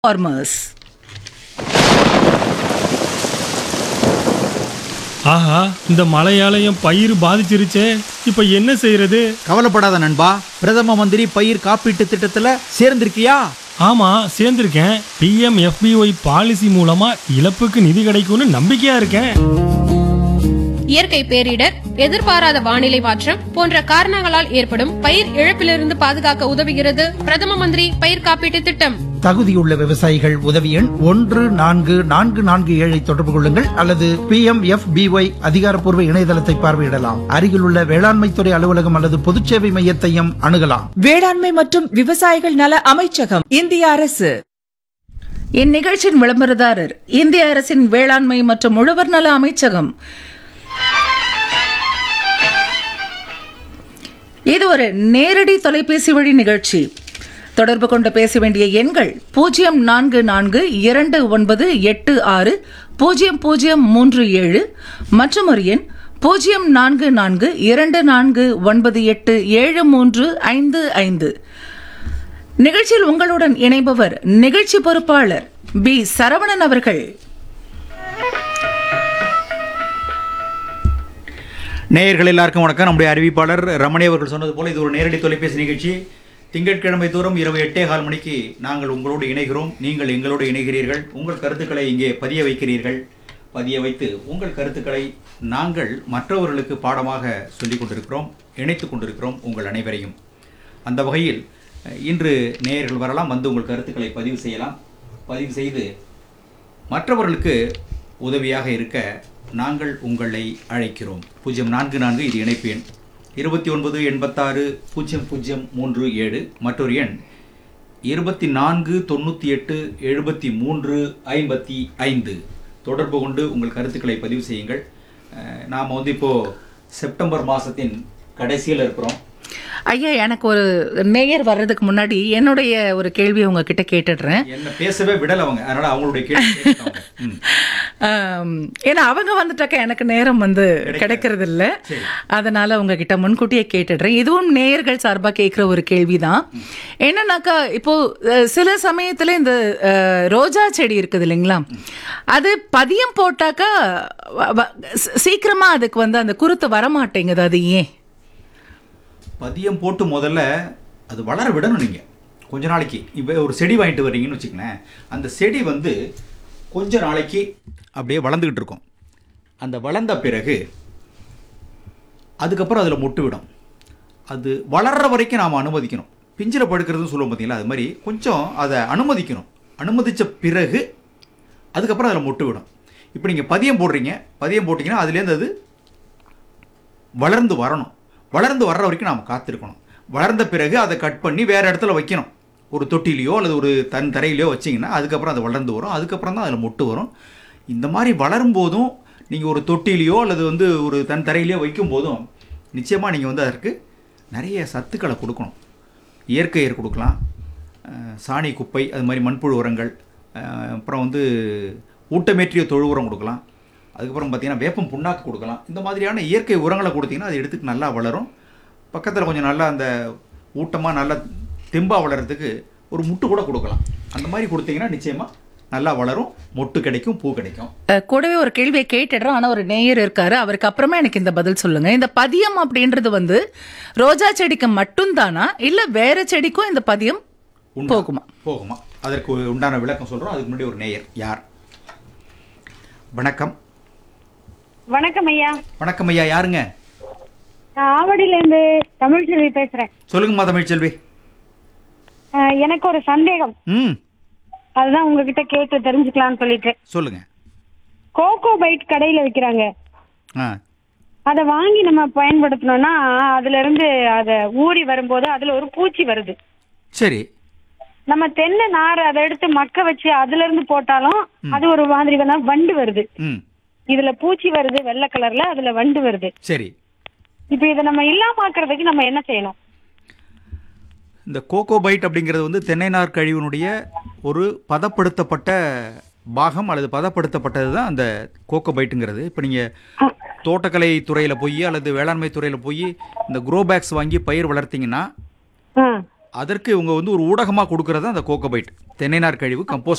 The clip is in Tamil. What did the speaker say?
farmers. ஆஹா இந்த மழையாலயம் பயிர் பாதிச்சிருச்சே இப்போ என்ன செய்யறது கவலைப்படாத நண்பா பிரதம மந்திரி பயிர் காப்பீட்டு திட்டத்துல சேர்ந்திருக்கியா ஆமா சேர்ந்திருக்கேன் பிஎம் எஃபிஒய் பாலிசி மூலமா இழப்புக்கு நிதி கிடைக்கும்னு நம்பிக்கையா இருக்கேன் இயற்கை பேரிடர் எதிர்பாராத வானிலை மாற்றம் போன்ற காரணங்களால் ஏற்படும் பயிர் இழப்பிலிருந்து பாதுகாக்க உதவுகிறது பிரதம மந்திரி பயிர் காப்பீட்டு திட்டம் தகுதியுள்ள விவசாயிகள் உதவி எண் ஒன்று நான்கு நான்கு நான்கு ஏழை தொடர்பு கொள்ளுங்கள் அல்லது பி எம் எஃப் பிஒய் அதிகாரப்பூர்வ இணையதளத்தை பார்வையிடலாம் அருகிலுள்ள வேளாண்மைத்துறை அலுவலகம் அல்லது பொதுச்சேவை மையத்தையும் அணுகலாம் வேளாண்மை மற்றும் விவசாயிகள் நல அமைச்சகம் இந்திய அரசு இந்நிகழ்ச்சியின் விளம்பரதாரர் இந்திய அரசின் வேளாண்மை மற்றும் உழவர் நல அமைச்சகம் இது ஒரு நேரடி தொலைபேசி வழி நிகழ்ச்சி தொடர்பு கொண்டு பேச வேண்டிய எண்கள் பூஜ்ஜியம் நான்கு நான்கு இரண்டு ஒன்பது எட்டு ஆறு பூஜ்ஜியம் பூஜ்ஜியம் மூன்று ஏழு மற்றும் ஒரு எண் பூஜ்ஜியம் நான்கு நான்கு இரண்டு நான்கு ஒன்பது எட்டு ஏழு மூன்று ஐந்து ஐந்து நிகழ்ச்சியில் உங்களுடன் இணைபவர் நிகழ்ச்சி பொறுப்பாளர் பி சரவணன் அவர்கள் நேயர்கள் எல்லாருக்கும் வணக்கம் நம்முடைய அறிவிப்பாளர் ரமணி அவர்கள் சொன்னது போல இது ஒரு நேரடி தொலைபேசி நிகழ்ச்சி திங்கட்கிழமை தோறும் இரவு எட்டே கால் மணிக்கு நாங்கள் உங்களோடு இணைகிறோம் நீங்கள் எங்களோடு இணைகிறீர்கள் உங்கள் கருத்துக்களை இங்கே பதிய வைக்கிறீர்கள் பதிய வைத்து உங்கள் கருத்துக்களை நாங்கள் மற்றவர்களுக்கு பாடமாக சொல்லிக் கொண்டிருக்கிறோம் இணைத்துக் கொண்டிருக்கிறோம் உங்கள் அனைவரையும் அந்த வகையில் அஹ், இன்று நேயர்கள் வரலாம் வந்து உங்கள் கருத்துக்களை பதிவு செய்யலாம் பதிவு செய்து மற்றவர்களுக்கு உதவியாக இருக்க நாங்கள் உங்களை அழைக்கிறோம் பூஜ்ஜியம் நான்கு நான்கு இது இணைப்பு எண் இருபத்தி ஒன்பது எண்பத்தாறு பூஜ்ஜியம் பூஜ்ஜியம் மூன்று ஏழு மற்றொரு எண் இருபத்தி நான்கு தொண்ணூற்றி எட்டு எழுபத்தி மூன்று ஐம்பத்தி ஐந்து தொடர்பு கொண்டு உங்கள் கருத்துக்களை பதிவு செய்யுங்கள் அஹ், நாம் வந்து இப்போது செப்டம்பர் மாதத்தின் கடைசியில் இருக்கிறோம் ஐயா எனக்கு ஒரு நேயர் வர்றதுக்கு முன்னாடி என்னுடைய ஒரு கேள்வி உங்ககிட்ட கேட்டுடுறேன் என்ன பேசவே விடல அவங்க அதனால அவங்களுடைய கேள்வி கேட்டுட்டாங்க. ம். ஆம், ஏன்னா அவங்க வந்துட்டாக்க எனக்கு நேரம் வந்து கிடைக்கிறது இல்ல சரி. அதனால உங்ககிட்ட முன்கூட்டியே கேட்டுடுறேன் இதுவும் நேயர்கள் சார்பா கேட்குற ஒரு கேள்விதான் என்னன்னாக்கா இப்போ அஹ், சில சமயத்துல இந்த அஹ், ரோஜா செடி இருக்குது இல்லைங்களா அது பதியம் போட்டாக்கா வ- வ- சீ- சீக்கிரமா அதுக்கு வந்து அந்த குருத்து வரமாட்டேங்குது அது ஏன் பதியம் போட்டு முதல்ல அது வளர விடணும் நீங்கள் கொஞ்ச நாளைக்கு இப்போ ஒரு செடி வாங்கிட்டு வர்றீங்கன்னு வச்சுக்கங்களேன் அந்த செடி வந்து கொஞ்ச நாளைக்கு அப்படியே வளர்ந்துக்கிட்டு இருக்கும் அந்த வளர்ந்த பிறகு அதுக்கப்புறம் அதில் மொட்டு விடும் அது வளர்ற வரைக்கும் நாம் அனுமதிக்கணும் பிஞ்சில் படுக்கிறதுன்னு சொல்லுவோம் பார்த்தீங்களா அது மாதிரி கொஞ்சம் அதை அனுமதிக்கணும் அனுமதித்த பிறகு அதுக்கப்புறம் அதில் மொட்டு விடும் இப்போ நீங்கள் பதியம் போடுறீங்க பதியம் போட்டிங்கன்னா அதுலேருந்து அது வளர்ந்து வரணும் வளர்ந்து வர்ற வரைக்கும் நாம் காத்திருக்கணும் வளர்ந்த பிறகு அதை கட் பண்ணி வேறு இடத்துல வைக்கணும் ஒரு தொட்டிலையோ அல்லது ஒரு தன் தரையிலையோ வச்சிங்கன்னா அதுக்கப்புறம் அது வளர்ந்து வரும் அதுக்கப்புறம் தான் அதில் மொட்டு வரும் இந்த மாதிரி வளரும் போதும் நீங்கள் ஒரு தொட்டிலையோ அல்லது வந்து ஒரு தன் தரையிலையோ வைக்கும் போதும் நிச்சயமாக நீங்கள் வந்து அதற்கு நிறைய சத்துக்களை கொடுக்கணும் இயற்கை ஏர் கொடுக்கலாம் அஹ், சாணி குப்பை அது மாதிரி மண்புழு உரங்கள் அஹ், அப்புறம் வந்து ஊட்டமேற்றிய தொழு உரம் கொடுக்கலாம் அதுக்கப்புறம் பார்த்தீங்கன்னா வேப்பம் புண்ணாக்கு கொடுக்கலாம் இந்த மாதிரியான இயற்கை உரங்களை கொடுத்தீங்கன்னா அது எடுத்துக்கு நல்லா வளரும் பக்கத்தில் கொஞ்சம் நல்லா அந்த ஊட்டமாக நல்லா தெம்பாக வளர்கிறதுக்கு ஒரு முட்டு கூட கொடுக்கலாம் அந்த மாதிரி கொடுத்தீங்கன்னா நிச்சயமாக நல்லா வளரும் மொட்டு கிடைக்கும் பூ கிடைக்கும் அஹ், கூடவே ஒரு கேள்வியை கேட்டுடுறோம் ஆனா ஒரு நேயர் இருக்காரு அவருக்கு அப்புறமா எனக்கு இந்த பதில் சொல்லுங்க இந்த பதியம் அப்படின்றது வந்து ரோஜா செடிக்கு மட்டும்தானா இல்ல வேற செடிக்கும் இந்த பதியம் உண்டா? போகுமா போகுமா அதற்கு உண்டான விளக்கம் சொல்கிறோம் அதுக்கு முன்னாடி ஒரு நேயர் யார் வணக்கம் வணக்கம் ஐயா வணக்கம் ஐயா யாருங்க நான் ஆவடியில இருந்து தமிழ்ச்செல்வி பேசுறேன் சொல்லுங்கம்மா தமிழ்ச்செல்வி அஹ், எனக்கு ஒரு சந்தேகம் ம் அதுதான் உங்ககிட்ட கேட்டு தெரிஞ்சுக்கலாம்னு சொல்லிட்டு சொல்லுங்க கோகோ பைட் கடையில விக்கிறாங்க ஆ அதை வாங்கி நம்ம பயன்படுத்தினோம்னா அதுல இருந்து அதை ஊறி வரும்போது அதுல ஒரு பூச்சி வருது சரி நம்ம தென்னை நார் அதை எடுத்து மக்க வச்சு அதுல இருந்து போட்டாலும் அது ஒரு மாதிரி வேணா வண்டு வருது ம் இதுல பூச்சி வருது வெள்ளை கலர்ல அதுல வண்டு வருது சரி இப்ப இதை நம்ம இல்லாமக்கிறதுக்கு நம்ம என்ன செய்யணும் இந்த கோகோ பைட் அப்படிங்கிறது வந்து தென்னை நார் கழிவினுடைய ஒரு பதப்படுத்தப்பட்ட பாகம் அல்லது பதப்படுத்தப்பட்டது தான் அந்த கோகோ பைட்டுங்கிறது இப்போ நீங்கள் தோட்டக்கலை துறையில் போய் அல்லது வேளாண்மை துறையில் போய் இந்த க்ரோ பேக்ஸ் வாங்கி பயிர் வளர்த்தீங்கன்னா ஆ அதற்கு இவங்க வந்து ஒரு ஊடகமாக கொடுக்கறது அந்த கோகோ பைட் தென்னை நார் கழிவு கம்போஸ்ட்